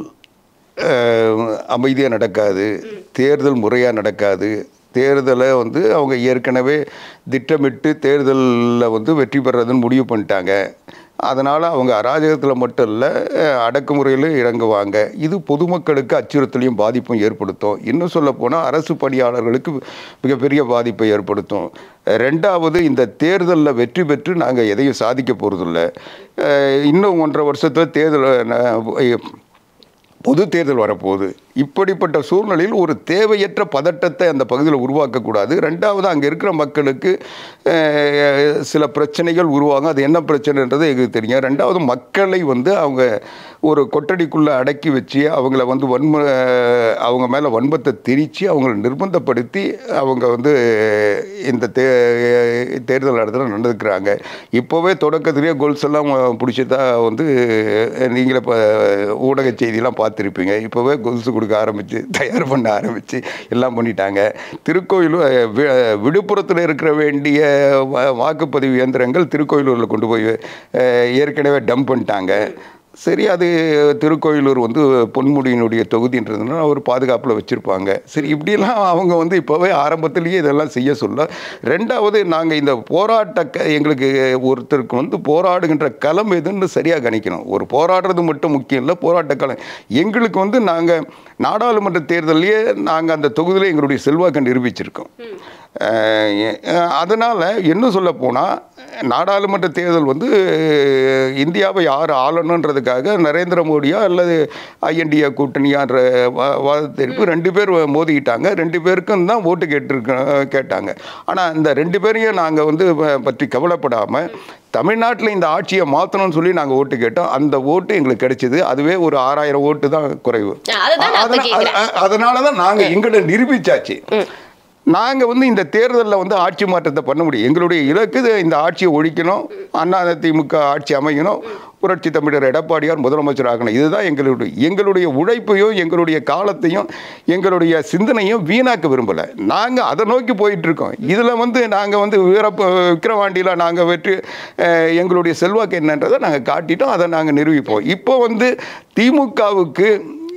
அமைதியாக நடக்காது தேர்தல் முறையாக நடக்காது தேர்தலை வந்து அவங்க ஏற்கனவே திட்டமிட்டு தேர்தலில் வந்து வெற்றி பெறதுன்னு முடிவு பண்ணிட்டாங்க அதனால் அவங்க அராஜகத்தில் மட்டும் இல்லை அடக்குமுறையில் இறங்குவாங்க இது பொதுமக்களுக்கு அச்சுறுத்தலையும் பாதிப்பும் ஏற்படுத்தும் இன்னும் சொல்லப்போனால் அரசு பணியாளர்களுக்கு மிகப்பெரிய பாதிப்பை ஏற்படுத்தும் ரெண்டாவது இந்த தேர்தலில் வெற்றி பெற்று நாங்கள் எதையும் சாதிக்க போகிறதில்ல இன்னும் ஒன்றரை வருஷத்தில் தேர்தல் அஹ், பொது தேர்தல் வரப்போகுது இப்படிப்பட்ட சூழ்நிலையில் ஒரு தேவையற்ற பதட்டத்தை அந்த பகுதியில் உருவாக்கக்கூடாது ரெண்டாவது அங்கே இருக்கிற மக்களுக்கு அஹ், சில பிரச்சனைகள் உருவாகும் அது என்ன பிரச்சனைன்றது எங்களுக்கு தெரியும் ரெண்டாவது மக்களை வந்து அவங்க ஒரு கொட்டடிக்குள்ளே அடக்கி வச்சு அவங்கள வந்து வன்ம அவங்க மேலே வன்மத்தை திரித்து அவங்கள நிர்பந்தப்படுத்தி அவங்க வந்து இந்த தே தேர்தல் நடத்துல நடந்துக்கிறாங்க இப்போவே தொடக்கத்திலேயே கோல்ஸ் எல்லாம் பிடிச்சதா வந்து நீங்களே இப்போ ஊடக செய்தியெல்லாம் பார்த்துருப்பீங்க இப்போவே கொலுசு கொடுக்க ஆரம்பித்து தயார் பண்ண ஆரம்பித்து எல்லாம் பண்ணிட்டாங்க திருக்கோயிலூர் அஹ், வி- விழுப்புரத்தில் இருக்கிற வேண்டிய வா- வாக்குப்பதிவு இயந்திரங்கள் திருக்கோயிலூரில் கொண்டு போய் அஹ், ஏற்கனவே டம்ப் பண்ணிட்டாங்க சரி அது திருக்கோயிலூர் வந்து பொன்முடியினுடைய தொகுதின்றதுனால ஒரு பாதுகாப்பில் வச்சுருப்பாங்க சரி இப்படியெல்லாம் அவங்க வந்து இப்போவே ஆரம்பத்திலேயே இதெல்லாம் செய்ய சொல்ல ரெண்டாவது நாங்கள் இந்த போராட்ட க எங்களுக்கு ஒருத்தருக்கு வந்து போராடுகின்ற களம் எதுன்னு சரியாக கணிக்கணும் ஒரு போராடுறது மட்டும் முக்கியம் இல்லை போராட்ட களம் எங்களுக்கு வந்து நாங்கள் நாடாளுமன்ற தேர்தலையே நாங்கள் அந்த தொகுதியில் எங்களுடைய செல்வாக்கை நிரூபிச்சிருக்கோம் அஹ் அதனால் என்ன சொல்ல போனால் நாடாளுமன்ற தேர்தல் வந்து இந்தியாவை யார் ஆளணுன்றதுக்காக நரேந்திர மோடியா அல்லது ஐஎன்டிஏ கூட்டணியான்ற வா- வாதத்திற்கு ரெண்டு பேர் மோதிக்கிட்டாங்க ரெண்டு பேருக்கும் தான் ஓட்டு கேட்டிருக்க கேட்டாங்க ஆனால் இந்த ரெண்டு பேரையும் நாங்கள் வந்து ப- பற்றி கவலைப்படாமல் தமிழ்நாட்டில் இந்த ஆட்சியை மாற்றணும்னு சொல்லி நாங்கள் ஓட்டு கேட்டோம் அந்த ஓட்டு எங்களுக்கு கிடைச்சது அதுவே ஒரு ஆறாயிரம் ஓட்டு தான் குறைவு அதுதான் நான் இப்ப கேக்குறேன். அதனால தான் நாங்கள் எங்களை நிரூபிச்சாச்சு நாங்கள் வந்து இந்த தேர்தலில் வந்து ஆட்சி மாற்றத்தை பண்ண முடியும் எங்களுடைய இலக்கு இது இந்த ஆட்சியை ஒழிக்கணும் அண்ணா திமுக ஆட்சி அமையணும் புரட்சி தமிழர் எடப்பாடியார் முதலமைச்சர் ஆகணும் இதுதான் எங்களுடைய எங்களுடைய உழைப்பையும் எங்களுடைய காலத்தையும் எங்களுடைய சிந்தனையும் வீணாக்க விரும்பலை நாங்கள் அதை நோக்கி போயிட்டு இருக்கோம் இதில் வந்து நாங்கள் வந்து வீரப்ப விக்கிரவாண்டியில் நாங்கள் வெற்றி அஹ், எங்களுடைய செல்வாக்கு என்னன்றதை நாங்கள் காட்டிட்டோம் அதை நாங்கள் நிரூபிப்போம் இப்போ வந்து திமுகவுக்கு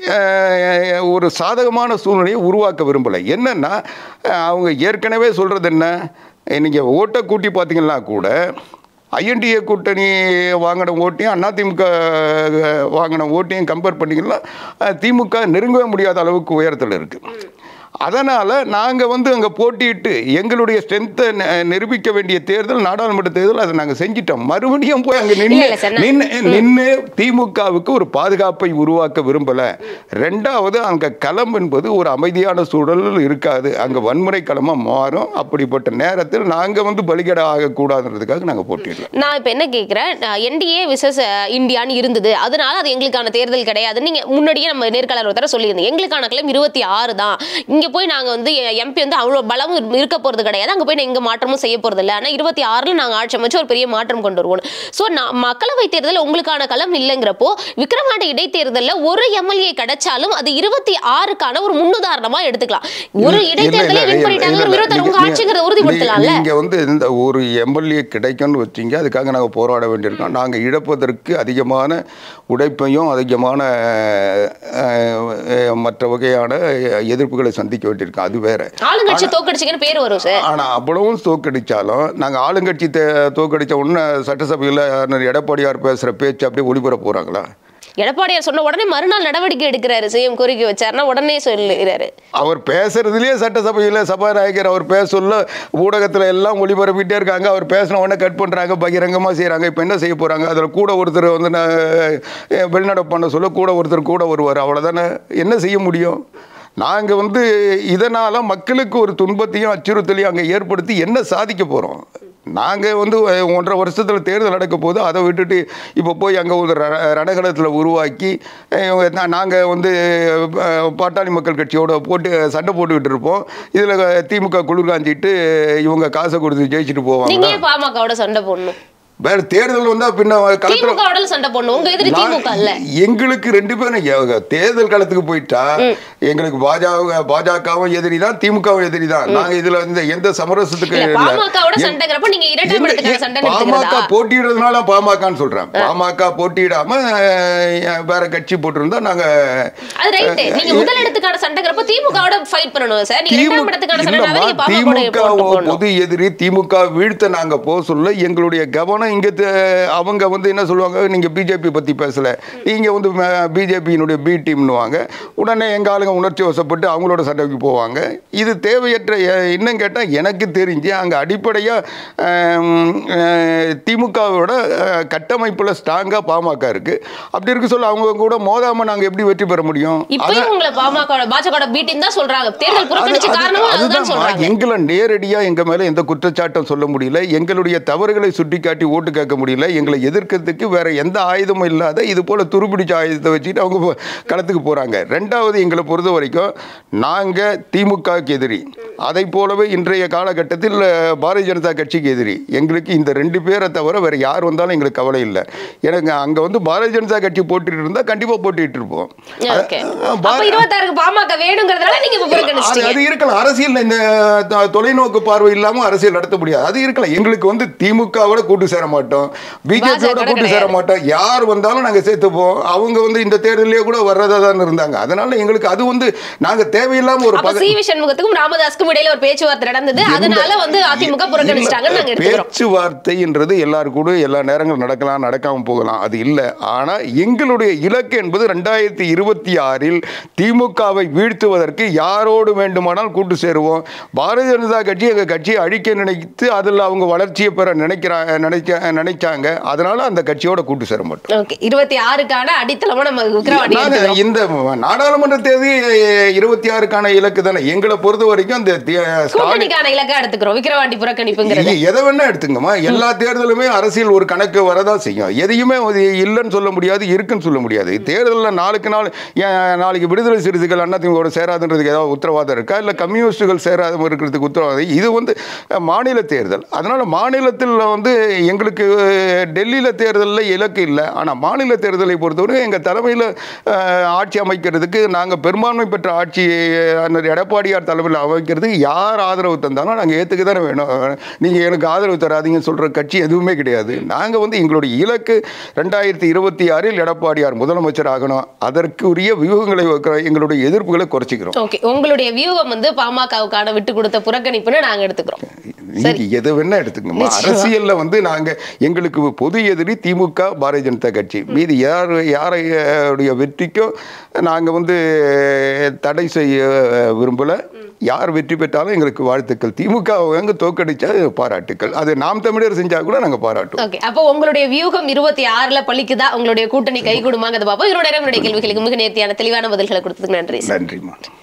அஹ் ஒரு சாதகமான சூழ்நிலையை உருவாக்க விரும்பலை என்னென்னா அவங்க ஏற்கனவே சொல்கிறது என்ன நீங்கள் ஓட்டை கூட்டி பார்த்தீங்கன்னா கூட ஐஎன்டிஏ கூட்டணி வாங்கின ஓட்டையும் அதிமுக வாங்கின ஓட்டையும் கம்பேர் பண்ணிங்கன்னா அஹ், திமுக நெருங்கவே முடியாத அளவுக்கு உயரத்தில் இருக்குது அதனால் நாங்கள் வந்து அங்கே போட்டியிட்டு எங்களுடைய ஸ்ட்ரென்த்தை நிரூபிக்க வேண்டிய தேர்தல் நாடாளுமன்ற தேர்தல் அதை நாங்கள் செஞ்சிட்டோம் மறுபடியும் போய் அங்கே நின்று இல்ல, இல்ல சார், நான்- நின்று நின்று திமுகவுக்கு ஒரு பாதுகாப்பை உருவாக்க விரும்பலை ரெண்டாவது அங்கே களம் என்பது ஒரு அமைதியான சூழல் இருக்காது அங்கே வன்முறை களமாக மாறும் அப்படிப்பட்ட நேரத்தில் நாங்கள் வந்து பலிகடை ஆகக்கூடாதுன்றதுக்காக நாங்கள் போட்டியிடலாம் நான் இப்ப என்ன கேக்குறேன் என்டிஏ விசஸ் இந்தியான்னு இருந்தது அதனால அது எங்களுக்கான தேர்தல் கிடையாது நீங்க முன்னாடியே நம்ம நேர்காணல் ஒருத்தர சொல்லியிருந்தீங்க எங்களுக்கான கிளம் இருபத்தி ஆறு தான் இங்க போய் நாங்க வந்து எம்பி வந்து அவ்வளவு பலமும் இரு- இருக்க போறது கிடையாது அங்க போய் எங்க மாற்றமும் செய்ய போறது இல்லை ஆனா இருபத்தி ஆறுல நாங்க ஆட்சி அமைச்சு ஒரு பெரிய மாற்றம் கொண்டு வருவோம் சோ மக்களவை தேர்தல் உங்களுக்கான களம் இல்லைங்கிறப்போ விக்ரவாண்டி இடைத்தேர்தல்ல ஒரு எம்எல்ஏ கிடைச்சாலும் அது இருபத்தி ஆறுக்கான ஒரு முன்னுதாரணமா எடுத்துக்கலாம் ஒரு இல்ல, இடைத்தேர்தலை இல்ல, வின் இல்ல, பண்ணிட்டாங்க இல்ல, இருபத்தி நீங்க- உங்க ஆட்சிங்கிறத உறுதிப்படுத்தலாம்ல நீங்க வந்து இந்த ஒரு எம்எல்ஏ கிடைக்கும்னு வச்சீங்க அதுக்காக நாங்கள் போராட வேண்டியிருக்கோம் நாங்கள் இழப்பதற்கு அதிகமான உழைப்பையும் அதிகமான அஹ், அஹ், மற்ற வகையான எதிர்ப்புகளை சந்திக்க வேண்டியிருக்கோம் அது வேற ஆளுங்கட்சி தோக்கடிச்சிங்கன்னு பேர் வரும் சார் ஆனால் அவ்வளவும் தோக்கடிச்சாலும் நாங்கள் ஆளுங்கட்சி தே தோக்கடிச்ச உடனே சட்டசபையில் எடப்பாடியார் பேசுகிற பேச்சு அப்படியே ஒளிபரப்ப போகிறாங்களா எடப்பாடியார் சொன்ன உடனே மறுநாள் நடவடிக்கை எடுக்கிறாரு சிஎம் கோரிக்கை வச்சாருன்னா உடனே சொல்லுகிறாரு அவர் பேசுறதுலேயே சட்டசபையில் சபாநாயகர் அவர் பேச சொல்ல ஊடகத்தில் எல்லாம் ஒளிபரப்பிட்டே இருக்காங்க அவர் பேசின உடனே கட் பண்ணுறாங்க பகிரங்கமாக செய்கிறாங்க இப்போ என்ன செய்ய போகிறாங்க அதில் கூட ஒருத்தர் வந்து நான் அஹ், வெளிநடப்பு பண்ண சொல்ல கூட ஒருத்தர் கூட வருவார் அவ்வளோதானே என்ன செய்ய முடியும் நாங்கள் வந்து இதனால் மக்களுக்கு ஒரு துன்பத்தையும் அச்சுறுத்தலையும் அங்கே ஏற்படுத்தி என்ன சாதிக்க போகிறோம் நாங்கள் வந்து அஹ், ஒன்றரை வருஷத்தில் தேர்தல் நடக்க போது அதை விட்டுட்டு இப்போ போய் அங்கே ஒரு ர- ரணகளத்தில் உருவாக்கி நாங்கள் வந்து அஹ், பாட்டாளி மக்கள் கட்சியோட போட்டு சண்டை போட்டுக்கிட்டு இருப்போம் இதில் திமுக குளிர் காஞ்சிட்டு இவங்க காசை கொடுத்து ஜெயிச்சுட்டு நீங்க போவாங்க ஏன் பாமகவோட சண்டை போடணும் வேற தேர்தல் வந்தால் பின்ன களத்தில் திமுகவோட சண்டை போடணும் உங்க எதிரி திமுக இல்ல நான் எங்களுக்கு ரெண்டு பேரும் எ- தேர்தல் களத்துக்கு போயிட்டா எங்களுக்கு பாஜக பாஜகவும் எதிரி தான் திமுகவும் எதிரி தான் நாங்க இதுல இந்த எந்த சமரசத்துக்கு இல்ல, இல்ல. பாமகவோட எ- சண்டைங்கிறப்ப நீங்க இரட்டை என்ன- படத்துக்கான ஏ- சண்டைன்னு பாமக எடுத்துக்கிறதா? போட்டியிடுறதுனால பாமகன்னு சொல்றேன் பாமக போட்டியிடாம அஹ், வேற கட்சி போட்டிருந்தா நாங்க அது ரைட் நீங்க முதல் இடத்துக்கான சண்டைங்கிறப்ப திமுகவோட ஃபைட் பண்ணணும் சார் நீங்க இரண்டாம் இடத்துக்கான சண்டைனாவே நீங்க பாமகவோட திமுக போட்டு போடணும் பொது எதிரி திமுக வீழ்த்த நாங்க போக சொல்ல எங்களுடைய கவனம் இங்கே அவங்க வந்து என்ன சொல்லுவாங்க நீங்கள் பிஜேபி பற்றி பேசலை நீங்கள் வந்து பிஜேபியினுடைய பி டீம்னுவாங்க உடனே எங்கள் ஆளுங்க உணர்ச்சி வசப்பட்டு அவங்களோட சண்டைக்கு போவாங்க இது தேவையற்ற எ- இன்னும் கேட்டால் எனக்கு தெரிஞ்சு அங்கே அடிப்படையாக திமுகவோட கட்டமைப்பில் ஸ்ட்ராங்காக பாமக இருக்குது அப்படி இருக்க சொல்ல அவங்க கூட மோதாமல் நாங்கள் எப்படி வெற்றி பெற முடியும் இப்பயும் உங்களை பாமக பாஜக பி டீம் தான் சொல்றாங்க தேர்தல் புறக்கணிச்ச அது- அது- காரணமும் அதுதான் அதுதான் சொல்றாங்க எங்களை நேரடியா எங்க மேல எந்த குற்றச்சாட்டும் சொல்ல முடியல எங்களுடைய தவறுகளை சுட்டிக்காட்டி ஓட்டு கேட்க முடியல எங்களை எதிர்க்கிறதுக்கு வேற எந்த ஆயுதமும் இல்லாத இது போல துருப்பிடிச்ச ஆயுதத்தை வச்சுட்டு அவங்க போ- களத்துக்கு போறாங்க ரெண்டாவது எங்களை பொறுத்த வரைக்கும் நாங்க திமுகவுக்கு எதிரி அதை போலவே இன்றைய காலகட்டத்தில் அஹ், பாரதிய ஜனதா கட்சிக்கு எதிரி எங்களுக்கு இந்த ரெண்டு பேரை தவிர வேற யார் வந்தாலும் எங்களுக்கு கவலை இல்லை எனக்கு அங்க வந்து பாரதிய ஜனதா கட்சி போட்டிட்டு இருந்தா கண்டிப்பா போட்டிட்டு இருப்போம் ஓகே அஹ், அப்ப பார- இருபத்தாறுக்கு பாமக வேணுங்கிறதுனால நீங்க இப்ப அது புறக்கணிச்சிட்டீங்க அது இருக்கலாம் அரசியல் இந்த த- தொலைநோக்கு பார்வை இல்லாம அரசியல் நடத்த முடியாது அது இருக்கலாம் எங்களுக்கு வந்து திமுகவோட கூட்டு சேர மாட்டோம் பிஜேபியோட பாஜக கூட்டு சேர கிடையாது. மாட்டோம் யார் வந்தாலும் நாங்க சேர்த்துப்போம் அவங்க வந்து இந்த தேர்தலே கூட வர்றதா தான் இருந்தாங்க அதனால எங்களுக்கு அது வந்து நாங்க தேவையில்லாம ஒரு அப்ப பகை சி வி சண்முகத்துக்கும் ராமதாஸ்க்கும் இடையில ஒரு பேச்சுவார்த்தை நடந்தது அதனால வந்து அதிமுக புறக்கணிச்சிட்டாங்கன்னு நாங்க எடுத்துக்கிறோம் பேச்சுவார்த்தைன்றது எல்லாரு கூட எல்லா நேரங்களும் நடக்கலாம் நடக்காம போகலாம் அது இல்லை ஆனா எங்களுடைய இலக்கு என்பது ரெண்டாயிரத்தி இருபத்தி ஆறில் திமுகவை வீழ்த்துவதற்கு யாரோடு வேண்டுமானால் கூட்டு சேருவோம் பாரதிய ஜனதா கட்சி எங்க கட்சியை அழிக்க நினைத்து அதில் அவங்க வளர்ச்சியை பெற நினைக்கிறாங்க நினைச்ச நினைச்சாங்க அதனால அந்த கட்சியோட கூட்டு சேர மாட்டோம் ஓகே இருபத்தி ஆறுக்கான அடித்தளமா நம்ம விக்ரவாணி நாங்க எடுத்துக்கிறோம். இந்த நாடாளுமன்ற தேதி இருபத்தி ஆறுக்கான இலக்கு தானே எங்களை பொறுத்த வரைக்கும் இந்த தி- ஸ்டாலின் கூட்டணிக்கான இலக்கா எடுத்துக்கிறோம் விக்கிரவாண்டி புறக்கணிப்புங்கிறது நீங்க எதை வேணா எடுத்துங்கம்மா எல்லா தேர்தலுமே அரசியல் ஒரு கணக்கு வரதான் செய்யும் எதையுமே அது இல்லைன்னு சொல்ல முடியாது இருக்குன்னு சொல்ல முடியாது தேர்தலில் நாளுக்கு நாள் ஏன் நாளைக்கு விடுதலை சிறுத்தைகள் அதிமுக சேராதுன்றதுக்கு ஏதாவது உத்தரவாதம் இருக்கா இல்லை கம்யூனிஸ்டுகள் சேராத இருக்கிறதுக்கு உத்தரவாதம் இது வந்து அஹ், மாநில தேர்தல் அதனால மாநிலத்தில் வந்து எங்களுக்கு டெல்லியில் தேர்தலில் இலக்கு இல்லை ஆனால் மாநில தேர்தலை பொறுத்தவரை எங்கள் தலைமையில் ஆட்சி அமைக்கிறதுக்கு நாங்கள் பெரும்பான்மை பெற்ற ஆட்சி அந்த எடப்பாடியார் தலைமையில் அமைக்கிறதுக்கு யார் ஆதரவு தந்தாலும் நாங்கள் ஏற்றுக்க தானே வேணும் நீங்கள் எனக்கு ஆதரவு தராதீங்கன்னு சொல்கிற கட்சி எதுவுமே கிடையாது நாங்கள் வந்து எங்களுடைய இலக்கு ரெண்டாயிரத்தி இருபத்தி ஆறில் எடப்பாடியார் முதலமைச்சர் ஆகணும் அதற்குரிய வியூகங்களை வைக்கிற எங்களுடைய எதிர்ப்புகளை குறைச்சிக்கிறோம் ஓகே உங்களுடைய வியூகம் வந்து பாமகவுக்கான விட்டு கொடுத்த புறக்கணிப்புன்னு நாங்க எடுத்துக்கிறோம் நீங்க எது வேணா எடுத்துக்கோமா நிச்சயமா. அரசியல்ல வந்து நாங்க எங்களுக்கு பொது எதிரி திமுக பாரதிய ஜனதா கட்சி மீதி யார் யாரையுடைய வெற்றிக்கும் நாங்க வந்து தடை செய்ய விரும்பல யார் வெற்றி பெற்றாலும் எங்களுக்கு வாழ்த்துக்கள் திமுக அவங்க தோக்கடிச்சா பாராட்டுக்கள் அது நாம் தமிழர் செஞ்சா கூட நாங்க பாராட்டுவோம் ஓகே அப்போ உங்களுடைய வியூகம் இருபத்தி ஆறுல பழிக்குதா உங்களுடைய கூட்டணி கை கொடுமாங்கிறத பார்ப்போம் இதோட நேரம் என்னுடைய கேள்விகளுக்கு மிக நேர்த்தியான தெளிவான பதில்களை கொடுத்ததுக்கு நன்றி சார். நன்றிம்மா